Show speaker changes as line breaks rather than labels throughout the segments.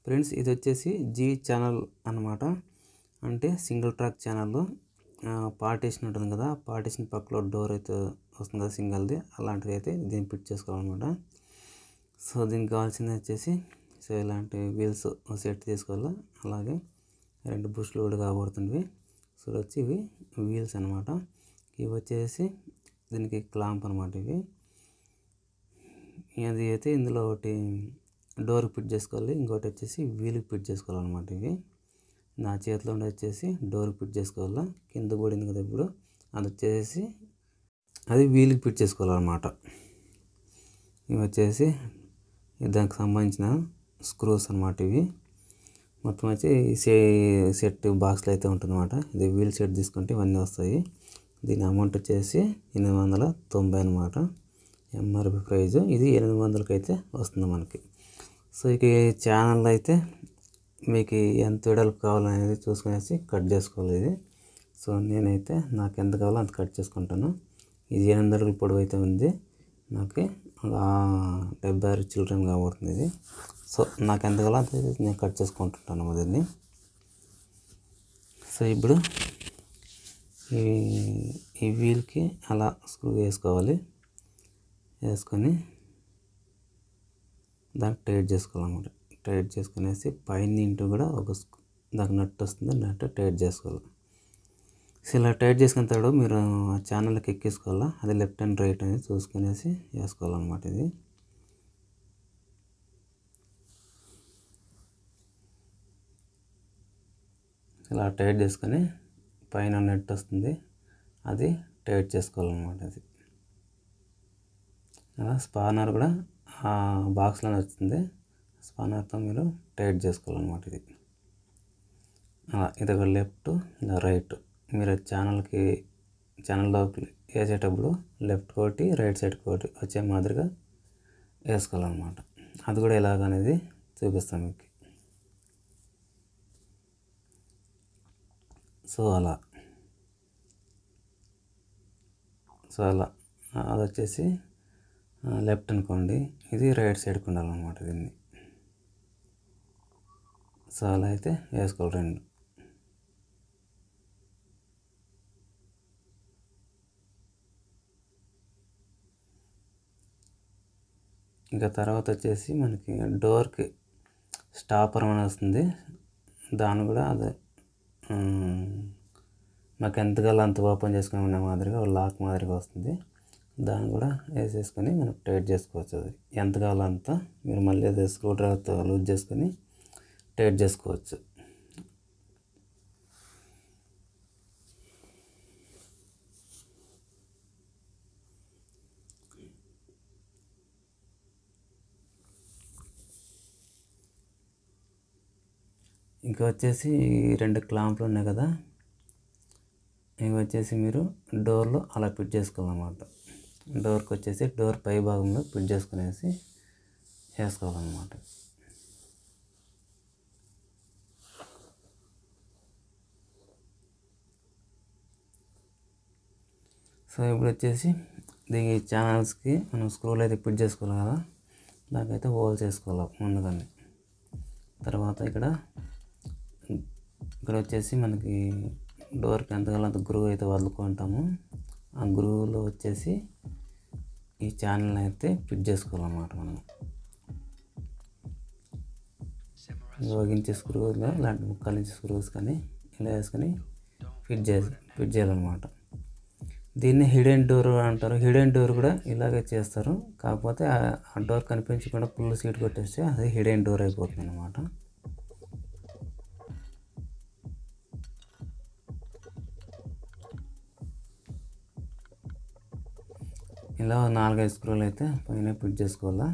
Friends ఇది వచ్చేసి G channel అన్నమాట అంటే సింగిల్ ట్రాక్ ఛానల్లో పార్టీషన్ ఉంటుంది కదా పార్టీషన్ పక్కలో డోర్ అయితే వస్తుంది కదా సింగల్ది అలాంటిది అయితే దీన్ని ఫిట్ చేసుకోవాలన్నమాట సో దీనికి కావాల్సింది వచ్చేసి సో ఇలాంటి వీల్స్ సెట్ తీసుకోవాలి అలాగే రెండు బుష్లు కూడా కాబడుతుంది సో వచ్చి ఇవి వీల్స్ అనమాట ఇవి వచ్చేసి దీనికి క్లాంప్ అనమాట ఇవి అది అయితే ఇందులో ఒకటి డోర్కి ఫిట్ చేసుకోవాలి ఇంకోటి వచ్చేసి వీల్కి ఫిట్ చేసుకోవాలన్నమాట ఇవి నా చేతిలో ఉండి వచ్చేసి డోర్కి ఫిట్ చేసుకోవాలా కింద పడింది కదా ఇప్పుడు అది వచ్చేసి అది వీల్కి ఫిట్ చేసుకోవాలన్నమాట ఇవి వచ్చేసి దానికి సంబంధించిన స్క్రూస్ అనమాట ఇవి మొత్తం వచ్చి సే సెట్ బాక్స్లో అయితే ఉంటుందన్నమాట ఇది వీల్ సెట్ తీసుకుంటే ఇవన్నీ వస్తాయి దీని అమౌంట్ వచ్చేసి ఎనిమిది వందల తొంభై అనమాట ఎంఆర్పి ప్రైజ్ ఇది ఎనిమిది వందలకి అయితే వస్తుంది మనకి సో ఇక ఈ ఛానల్ అయితే మీకు ఎంత వెడల్పు కావాలనేది చూసుకునేసి కట్ చేసుకోవాలి ఇది సో నేనైతే నాకు ఎంత కావాలో అంత కట్ చేసుకుంటాను ఇది ఎనిమిది అడుగుల పొడవు అయితే ఉంది నాకు డెబ్బై ఆరు చిల్డ్రన్ కాబడుతుంది ఇది సో నాకు ఎంత కావాలో అంత నేను కట్ చేసుకుంటుంటాను దీన్ని సో ఇప్పుడు ఈ ఈ వీల్కి అలా స్క్రూ వేసుకోవాలి వేసుకొని దానికి టైట్ చేసుకోవాలన్నమాట టైట్ చేసుకునేసి పైన ఇంటూ కూడా ఒక దానికి నట్టు వస్తుంది నట్టు టైట్ చేసుకోవాలి సో ఇలా టైట్ చేసుకున్న తర్వాత మీరు ఆ ఛానల్కి ఎక్కేసుకోవాలా అది లెఫ్ట్ అండ్ రైట్ అనేది చూసుకునేసి వేసుకోవాలన్నమాట ఇది ఇలా టైట్ చేసుకొని పైన నెట్ వస్తుంది అది టైట్ చేసుకోవాలన్నమాట అది అలా స్పానర్ కూడా ఆ బాక్స్లోనే వస్తుంది స్పానర్తో మీరు టైట్ చేసుకోవాలన్నమాట ఇది అలా ఇది ఒక లెఫ్ట్ ఇలా రైట్ మీరు ఛానల్కి ఛానల్లోకి వేసేటప్పుడు లెఫ్ట్ కోటి రైట్ సైడ్ కోటి వచ్చే మాదిరిగా వేసుకోవాలన్నమాట అది కూడా ఎలాగనేది చూపిస్తాను మీకు సో అలా సో అలా అది వచ్చేసి లెఫ్ట్ అనుకోండి ఇది రైట్ సైడ్కి ఉండాలన్నమాట దీన్ని సో అలా అయితే వేసుకోవాలి రెండు ఇంకా తర్వాత వచ్చేసి మనకి డోర్కి స్టాపర్ అని వస్తుంది దాన్ని కూడా అదే మాకు ఎంత కావాలో అంత ఓపెన్ చేసుకుని ఉన్న మాదిరిగా లాక్ మాదిరిగా వస్తుంది దాన్ని కూడా వేసేసుకొని మనం టైట్ చేసుకోవచ్చు అది ఎంత కావాలో అంత మీరు మళ్ళీ అది స్క్రూ డ్రైవర్తో లూజ్ చేసుకొని టైట్ చేసుకోవచ్చు ఇంకా వచ్చేసి రెండు క్లాంపులు ఉన్నాయి కదా ఇవి వచ్చేసి మీరు డోర్లో అలా ఫిట్ చేసుకోవాలన్నమాట డోర్కి వచ్చేసి డోర్ పై భాగంలో ఫిట్ చేసుకునేసి వేసుకోవాలన్నమాట సో ఇప్పుడు వచ్చేసి దీని ఛానల్స్కి మనం స్క్రూలు అయితే ఫిట్ చేసుకోవాలి కదా దానికైతే హోల్స్ వేసుకోవాలి ముందుగానే తర్వాత ఇక్కడ ఇక్కడ వచ్చేసి మనకి డోర్కి ఎంతకాలం అంత గురువు అయితే వదులుకుంటాము ఆ గురువులో వచ్చేసి ఈ ఛానల్ అయితే ఫిట్ చేసుకోవాలన్నమాట మనం యోగించే స్క్రూస్ ఇలాంటి ముక్కలు నుంచి స్క్రూస్ కానీ ఇలా వేసుకొని ఫిట్ చేసి ఫిట్ చేయాలన్నమాట దీన్ని హిడెన్ డోర్ అంటారు హిడెన్ డోర్ కూడా ఇలాగే చేస్తారు కాకపోతే ఆ డోర్ కనిపించకుండా ఫుల్ సీట్ కొట్టేస్తే అది హిడెన్ డోర్ అయిపోతుంది అనమాట ఇలా నాలుగైదు స్క్రూలు అయితే పైన ఫిట్ చేసుకోవాలా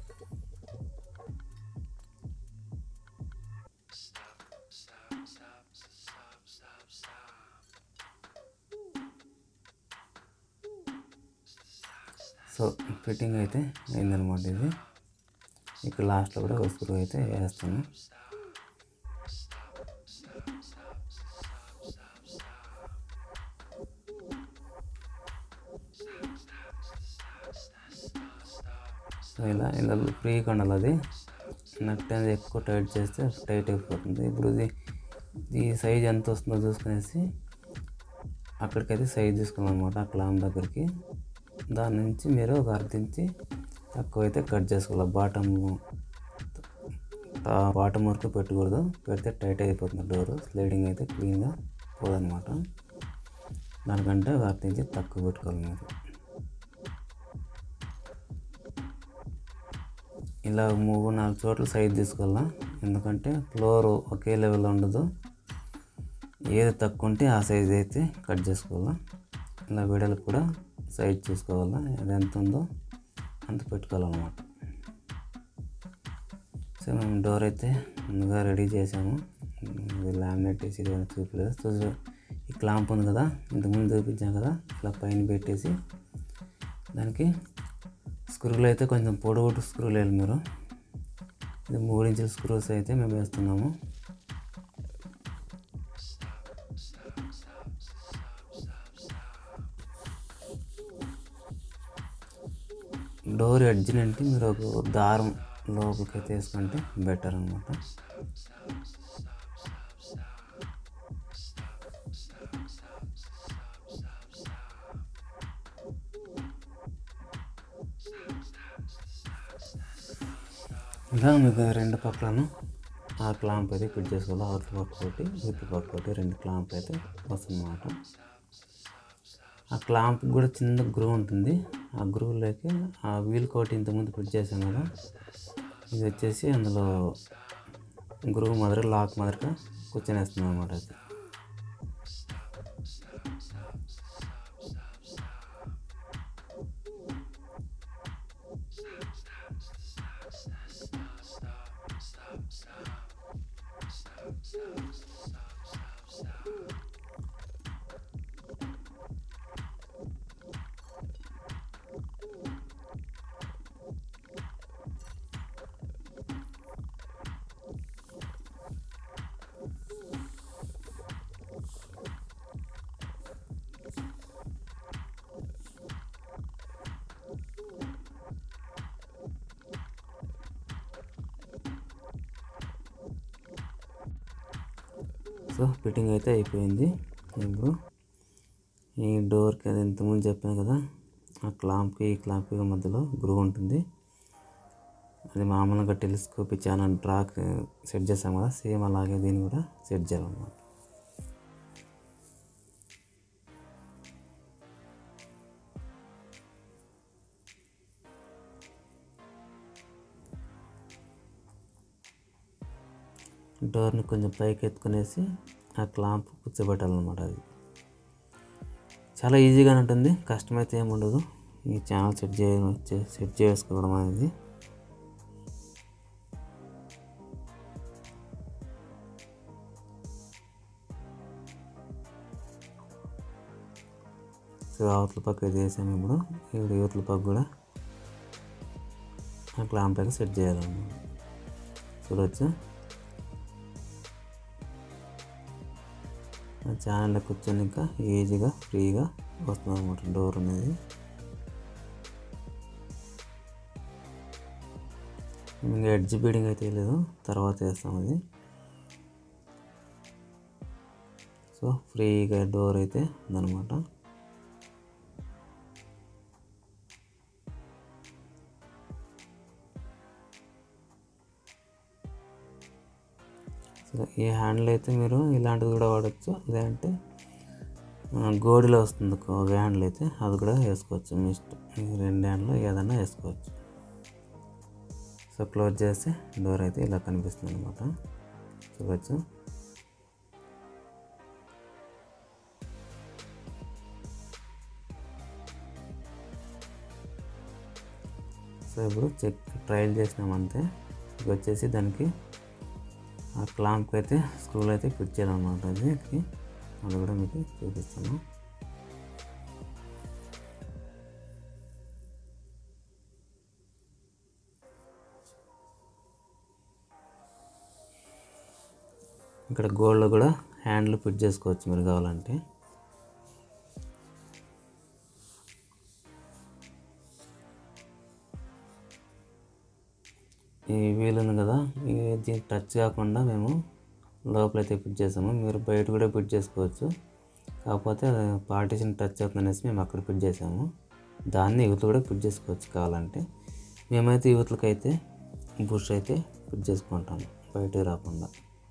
సో ఫిట్టింగ్ అయితే అయిందనమాట ఇది ఇక్కడ లాస్ట్లో కూడా ఒక స్క్రూ అయితే వేస్తాను సో ఇలా ఇలా ఫ్రీగా ఉండాలి అది నట్ అనేది ఎక్కువ టైట్ చేస్తే టైట్ అయిపోతుంది ఇప్పుడు ఇది ఈ సైజ్ ఎంత వస్తుందో చూసుకునేసి అక్కడికైతే సైజ్ తీసుకోవాలన్నమాట ఆ క్లామ్ దగ్గరికి దాని నుంచి మీరు ఒక అర్ధ ఇంచి తక్కువ అయితే కట్ చేసుకోవాలి బాటమ్ బాటమ్ వరకు పెట్టకూడదు పెడితే టైట్ అయిపోతుంది డోర్ స్లైడింగ్ అయితే క్లీన్గా పోదన్నమాట దానికంటే ఒక అర్ధ ఇంచి తక్కువ పెట్టుకోవాలి మీరు ఇలా మూడు నాలుగు చోట్ల సైజ్ తీసుకోవాలా ఎందుకంటే ఫ్లోర్ ఒకే లెవెల్లో ఉండదు ఏది తక్కువ ఉంటే ఆ సైజ్ అయితే కట్ చేసుకోవాలా ఇలా వీడియోలకు కూడా సైజ్ చూసుకోవాలా అది ఎంత ఉందో అంత పెట్టుకోవాలన్నమాట సో మేము డోర్ అయితే ముందుగా రెడీ చేసాము ఇది లామినేట్ వేసి ఇది ఏమైనా చూపలేదు చూసి ఈ క్లాంప్ ఉంది కదా ఇంతకుముందు చూపించాం కదా ఇలా పైన పెట్టేసి దానికి స్క్రూలు అయితే కొంచెం పొడవుటు స్క్రూలు వేయాలి మీరు ఇది మూడు ఇంచుల స్క్రూస్ అయితే మేము వేస్తున్నాము డోర్ ఎడ్జ్ నుండి మీరు ఒక దారం లోపలికి అయితే వేసుకుంటే బెటర్ అనమాట ఇలా మీకు రెండు పక్కలను ఆ క్లాంప్ అయితే ఫిట్ చేసుకోవాలి అవతల పక్క ఒకటి ఇటు పక్క ఒకటి రెండు క్లాంప్ అయితే వస్తుందన్నమాట ఆ క్లాంప్ కూడా చిన్న గ్రూ ఉంటుంది ఆ గ్రూలోకి ఆ వీల్ కోట్ ఇంతకుముందు ఫిట్ చేసాం కదా ఇది వచ్చేసి అందులో గ్రూ మాదిరి లాక్ మాదిరిగా కూర్చొనేస్తుంది అనమాట అది సో ఫిట్టింగ్ అయితే అయిపోయింది ఇప్పుడు ఈ డోర్కి అది ఇంతకుముందు చెప్పాను కదా ఆ క్లాంప్కి ఈ క్లాంప్కి మధ్యలో గ్రూ ఉంటుంది అది మామూలుగా టెలిస్కోప్ ఇచ్చాను ట్రాక్ సెట్ చేసాం కదా సేమ్ అలాగే దీన్ని కూడా సెట్ చేయాలన్నమాట డోర్ని కొంచెం పైకి ఎత్తుకునేసి ఆ క్లాంప్ కూర్చోబెట్టాలన్నమాట అది చాలా ఈజీగానే ఉంటుంది కష్టమైతే ఏమి ఉండదు ఈ ఛానల్ సెట్ చే సెట్ చేసుకోవడం అనేది సో అవతల పక్క ఇది వేసాము ఇప్పుడు ఇప్పుడు యువతల పక్క కూడా ఆ క్లాంప్ అయితే సెట్ చేయాలన్నమాట చూడవచ్చు ఆ ఛానల్లో కూర్చొని ఇంకా ఈజీగా ఫ్రీగా వస్తుంది అనమాట డోర్ అనేది ఇంకా ఎడ్జ్ బీడింగ్ అయితే లేదు తర్వాత వేస్తాం అది సో ఫ్రీగా డోర్ అయితే ఉందన్నమాట సో ఈ హ్యాండిల్ అయితే మీరు ఇలాంటిది కూడా వాడచ్చు లేదంటే ఆ, గోడిలో వస్తుంది ఒక హ్యాండిల్ అయితే అది కూడా వేసుకోవచ్చు మీ ఇష్టం ఈ రెండు హ్యాండ్లో ఏదైనా వేసుకోవచ్చు సో క్లోజ్ చేస్తే డోర్ అయితే ఇలా కనిపిస్తుంది అనమాట చూడవచ్చు సో ఇప్పుడు చెక్ ట్రయల్ చేసినాం అంతే ఇది వచ్చేసి దానికి ఆ క్లాంప్కి అయితే స్క్రూలు అయితే ఫిట్ చేయాలన్నమాట అది అది కూడా మీకు చూపిస్తాను ఇక్కడ గోల్డ్లో కూడా హ్యాండ్లు ఫిట్ చేసుకోవచ్చు మీరు కావాలంటే ఈ వీల్ ఉంది కదా టచ్ కాకుండా మేము లోపలైతే ఫిట్ చేసాము మీరు బయట కూడా ఫిట్ చేసుకోవచ్చు కాకపోతే పార్టీషన్ టచ్ అవుతుంది అనేసి మేము అక్కడ ఫిట్ చేసాము దాన్ని యువతలు కూడా ఫిట్ చేసుకోవచ్చు కావాలంటే మేమైతే యువతలకైతే బుష్ అయితే ఫిట్ చేసుకుంటాము బయటకు రాకుండా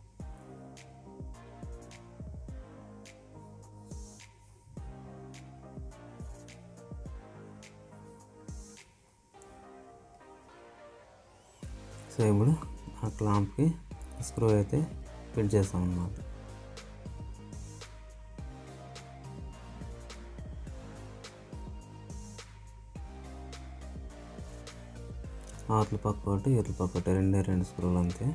సో ఇప్పుడు ఆ క్లాంప్కి స్క్రూ అయితే ఫిట్ చేస్తాం అన్నమాట అవతల పక్క ఒకటి ఇవతల పక్క ఒకటి రెండే రెండు స్క్రూలు అంతే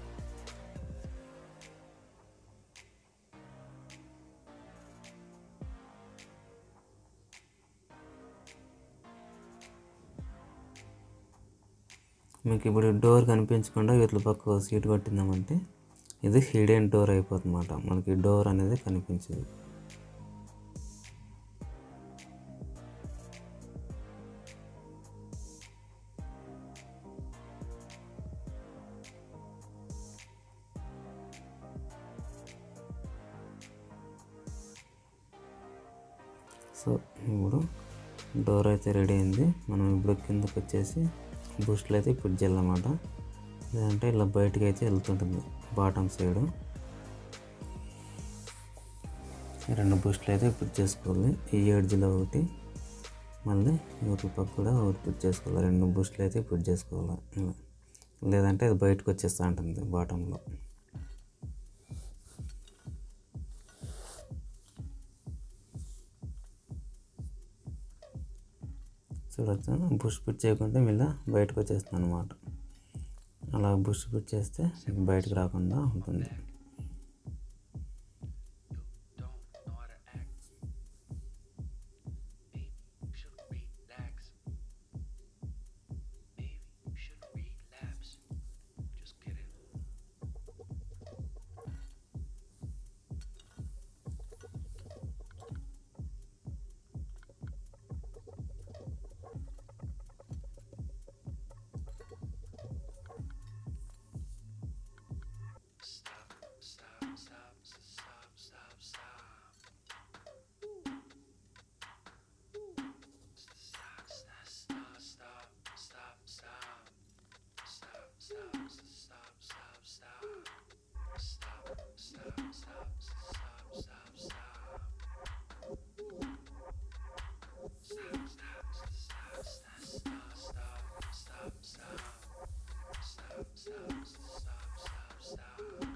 మీకు ఇప్పుడు డోర్ కనిపించకుండా ఇట్ల పక్క సీట్ కొట్టిందామంటే ఇది హిడెన్ డోర్ అయిపోతుంది అన్నమాట మనకి డోర్ అనేది కనిపించదు సో ఇప్పుడు డోర్ అయితే రెడీ అయింది మనం ఇప్పుడు కిందకి వచ్చేసి బూస్ట్లు అయితే ఫిట్ చేయాలన్నమాట లేదంటే ఇలా బయటకి అయితే వెళ్తుంటుంది బాటమ్ సైడ్ రెండు బూస్ట్లు అయితే ఫిట్ చేసుకోవాలి ఈ ఎడ్జ్లో ఒకటి మళ్ళీ యువతల పక్క కూడా ఒకటి ఫిట్ చేసుకోవాలి రెండు బూస్ట్లు అయితే ఫిట్ చేసుకోవాలి ఇలా. లేదంటే అది బయటకు వచ్చేస్తూ ఉంటుంది బాటంలో చూడొచ్చు బుష్ పిట్ చేయకుంటే మళ్ళీ బయటకు వచ్చేస్తుంది అనమాట అలా బుష్ పిట్ చేస్తే బయటకు రాకుండా ఉంటుంది
don't know how to act. Maybe you should relax. Maybe you should relapse. Just kidding. Stop, stop, stop, stop, stop, stop. Stop, stop, stop, stop, stop, stop. Stop, stop, stop, stop, stop. Stop, stop, stop, stop, stop, stop. Stop, stop, stop, stop, stop, stop, stop, stop. Stop, stop, stop, stop, stop.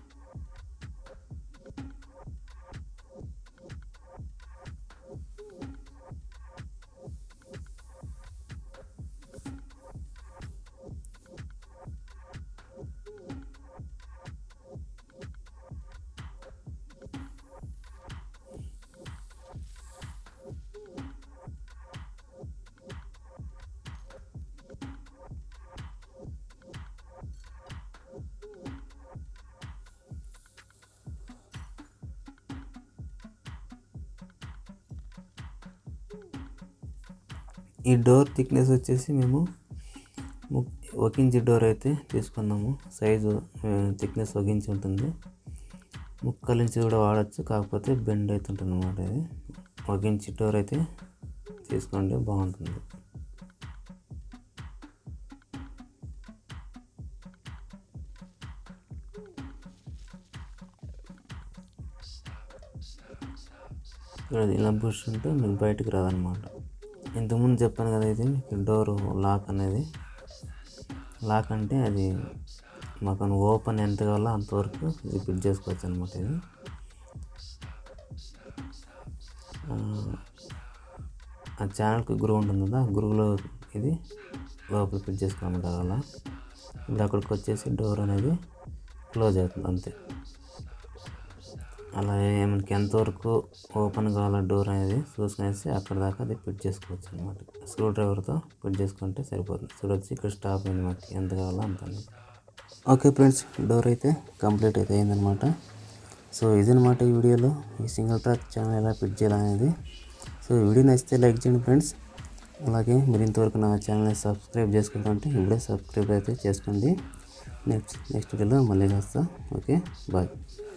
ఈ door thickness వచ్చేసి మేము ము- ఒక inch door అయితే తీసుకున్నాము size thickness ఒక inch ఉంటుంది ముక్కలు ఇంచ్ కూడా వాడచ్చు కాకపోతే బెండ్ అవుతుంటుంది అనమాట ఇది ఒక ఇంచ్ డోర్ అయితే తీసుకోండి బాగుంటుంది ఇక్కడ ఇలా బుష్ ఉంటే మీకు బయటకు రాదనమాట ఇంతకుముందు చెప్పాను కదా ఇది మీకు డోర్ లాక్ అనేది లాక్ అంటే అది మాకు ఓపెన్ ఎంత కావాలో అంతవరకు ఇది ఫిట్ చేసుకోవచ్చు అనమాట ఇది ఆ, ఆ ఛానల్కి గురువు ఉంటుంది కదా ఆ గురువులో ఇది లోపల ఫిట్ చేసుకోవాలన్నమాట అలా ఇప్పుడు అక్కడికి వచ్చేసి డోర్ అనేది క్లోజ్ అవుతుంది అంతే అలా మనకి ఎంతవరకు ఓపెన్ కావాలో డోర్ అనేది చూసుకునేసి అక్కడ దాకా అది ఫిట్ చేసుకోవచ్చు అనమాట స్క్రూ డ్రైవర్తో ఫిట్ చేసుకుంటే సరిపోతుంది చూడొచ్చు ఇక్కడ స్టాప్ అయింది మనకి ఎంత కావాలో అంత ఓకే ఫ్రెండ్స్ డోర్ అయితే కంప్లీట్ అయితే అయిందనమాట సో ఇదనమాట ఈ వీడియోలో ఈ సింగిల్ ట్రాక్ ఛానల్ ఎలా ఫిట్ చేయాలనేది సో ఈ వీడియో నచ్చితే లైక్ చేయండి ఫ్రెండ్స్ అలాగే మీరు ఇంతవరకు నా ఛానల్ని సబ్స్క్రైబ్ చేసుకుంటుంటే ఇప్పుడే సబ్స్క్రైబ్ అయితే చేసుకోండి నెక్స్ట్ నెక్స్ట్ వీడియోలో మళ్ళీ కలుస్తా ఓకే బాయ్